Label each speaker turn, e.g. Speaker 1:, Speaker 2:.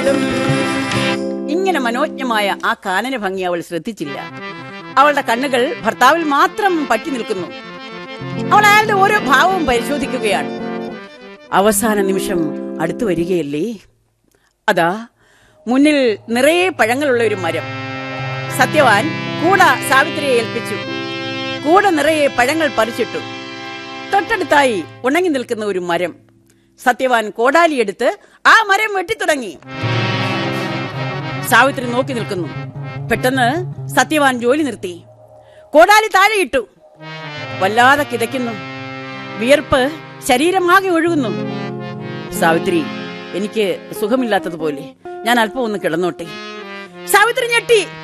Speaker 1: ദും. ഇങ്ങനെ മനോജ്ഞമായ ആ കാനന ഭംഗി അവൾ ശ്രദ്ധിച്ചില്ല അവളുടെ കണ്ണുകൾ ഭർത്താവിൽ മാത്രം പറ്റി നിൽക്കുന്നു അവൾ അയാളുടെ ഓരോ ഭാവവും പരിശോധിക്കുകയാണ് അവസാന നിമിഷം അടുത്തു വരികയല്ലേ അതാ മുന്നിൽ നിറയെ പഴങ്ങളുള്ള ഒരു മരം സത്യവാൻ കൂട സാവിത്രിയെ ഏൽപ്പിച്ചു കൂട നിറയെ പഴങ്ങൾ പറിച്ചിട്ടു തൊട്ടടുത്തായി ഉണങ്ങി നിൽക്കുന്ന ഒരു മരം സത്യവാൻ കോടാലിയെടുത്ത് ആ മരം വെട്ടിത്തുടങ്ങി സാവിത്രി നോക്കി നിൽക്കുന്നു പെട്ടെന്ന് സത്യവാൻ ജോലി നിർത്തി കോടാലി താഴെയിട്ടു വല്ലാതെ കിതയ്ക്കുന്നു വിയർപ്പ് ശരീരമാകെ ഒഴുകുന്നു സാവിത്രി എനിക്ക് സുഖമില്ലാത്തതുപോലെ ഞാൻ അല്പം ഒന്ന് കിടന്നോട്ടെ സാവിത്രി ഞെട്ടി